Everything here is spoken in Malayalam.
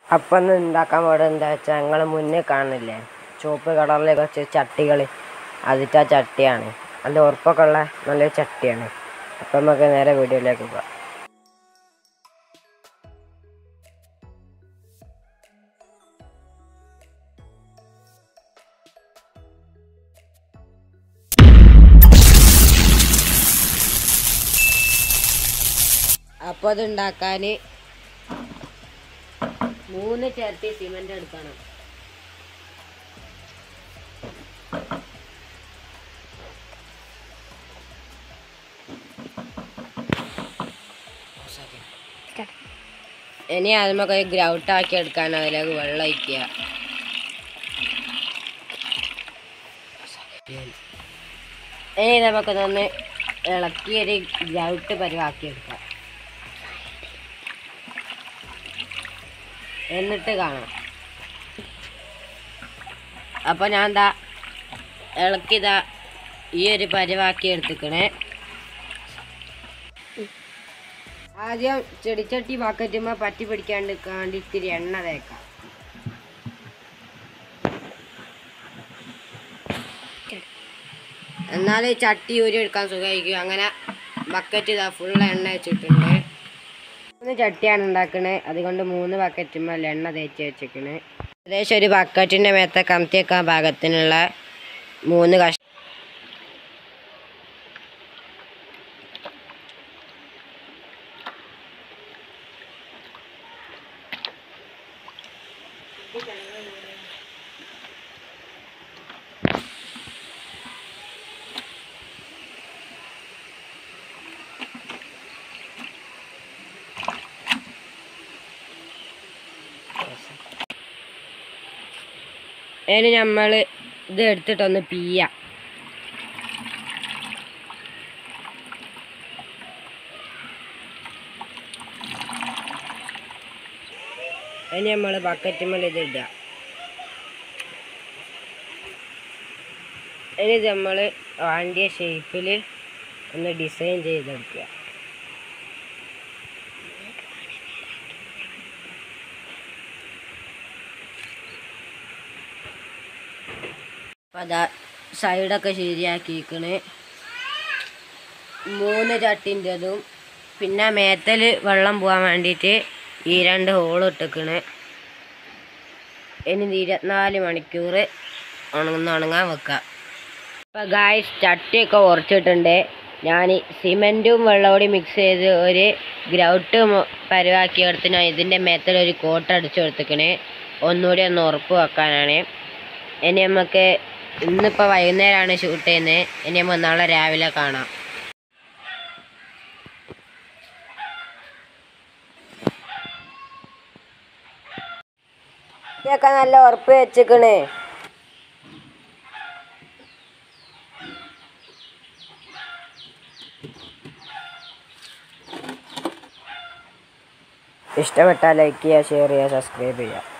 അപ്പം ഇന്ന് ഉണ്ടാക്കാൻ പോകുന്നത് എന്താ വെച്ചാൽ ഞങ്ങൾ മുന്നേ കാണില്ലേ ചുവപ്പ് കളറിലേക്ക് വെച്ച ചട്ടികൾ അതിൻ്റെ ആ ചട്ടിയാണ് നല്ല ഉറപ്പൊക്കെ ഉള്ള നല്ലൊരു ചട്ടിയാണ് അപ്പം നമുക്ക് നേരെ വീഡിയോയിലേക്ക് പോകാം അപ്പോൾ അത് ഉണ്ടാക്കാൻ മൂന്ന് ചിരട്ടി സിമെന്റ് എടുക്കണം ഇനി അതിമൊക്കെ ഗ്രൗട്ടാക്കി എടുക്കാൻ അതിലേക്ക് വെള്ളം ഒഴിക്കുക ഇനി നമുക്ക് നന്ന് ഇളക്കി ഒരു ഗ്രൗട്ട് പരിവാക്കി എടുക്കാം എന്നിട്ട് കാണാം അപ്പോൾ ഞാൻ എന്താ ഇളക്കിതാ ഈ ഒരു പരിവാക്കി എടുത്തിക്കണേ ആദ്യം ചെടിച്ചട്ടി ബക്കറ്റുമ്പോൾ പറ്റി പിടിക്കാണ്ട് കാണ്ടി ഇത്തിരി എണ്ണ തേക്കാം എന്നാലേ ചട്ടി ഊരി എടുക്കാൻ സുഖമായിരിക്കും അങ്ങനെ ബക്കറ്റ് ഇതാ ഫുൾ എണ്ണ വെച്ചിട്ടുണ്ട് മൂന്ന് ചട്ടിയാണ് ഉണ്ടാക്കണത് അതുകൊണ്ട് മൂന്ന് ബക്കറ്റുമ്പോൾ എണ്ണ തേച്ച് വെച്ചിരിക്കണ് ഏകദേശം ഒരു ബക്കറ്റിൻ്റെ മേത്തെ കമത്തി വെക്കാൻ പാകത്തിനുള്ള മൂന്ന് കഷ അതിന് നമ്മൾ ഇത് എടുത്തിട്ടൊന്ന് പീയാം അതിന് നമ്മൾ ബക്കറ്റുമ്പോൾ ഇത് ഇടുക ഇനി ഇത് നമ്മൾ വാണ്ടിയ ഷേപ്പിൽ ഒന്ന് ഡിസൈൻ ചെയ്തെടുക്കുക അപ്പം അതാ സൈഡൊക്കെ ശരിയാക്കിക്കണ് മൂന്ന് ചട്ടിൻ്റെതും പിന്നെ മേത്തൽ വെള്ളം പോകാൻ വേണ്ടിയിട്ട് ഈ രണ്ട് ഹോൾ ഇട്ടിക്കണ് ഇനി ഇത് ഇരുപത്തിനാല് മണിക്കൂർ ഉണങ്ങുന്ന ഉണങ്ങാൻ വെക്കാം അപ്പം ഗായ്സ് ചട്ടിയൊക്കെ ഉറച്ചിട്ടുണ്ട് ഞാൻ സിമെൻറ്റും വെള്ളവും മിക്സ് ചെയ്ത് ഒരു ഗ്രൗട്ട് പരിവാക്കി എടുത്ത് ഞാൻ ഇതിൻ്റെ മേത്തൽ ഒരു കോട്ട് അടിച്ചു കൊടുത്തിക്കണ് ഒന്നുകൂടി ഒന്ന് ഉറപ്പ് വെക്കാനാണ് ഇനി നമുക്ക് ഇന്നിപ്പോൾ വൈകുന്നേരമാണ് ഷൂട്ട് ചെയ്യുന്നത് ഇനി നമുക്ക് നാളെ രാവിലെ കാണാം ഇതൊക്കെ നല്ല ഉറപ്പ് വെച്ചിക്കണ് ഇഷ്ടപ്പെട്ടാൽ ലൈക്ക് ചെയ്യുക ഷെയർ ചെയ്യുക സബ്സ്ക്രൈബ് ചെയ്യുക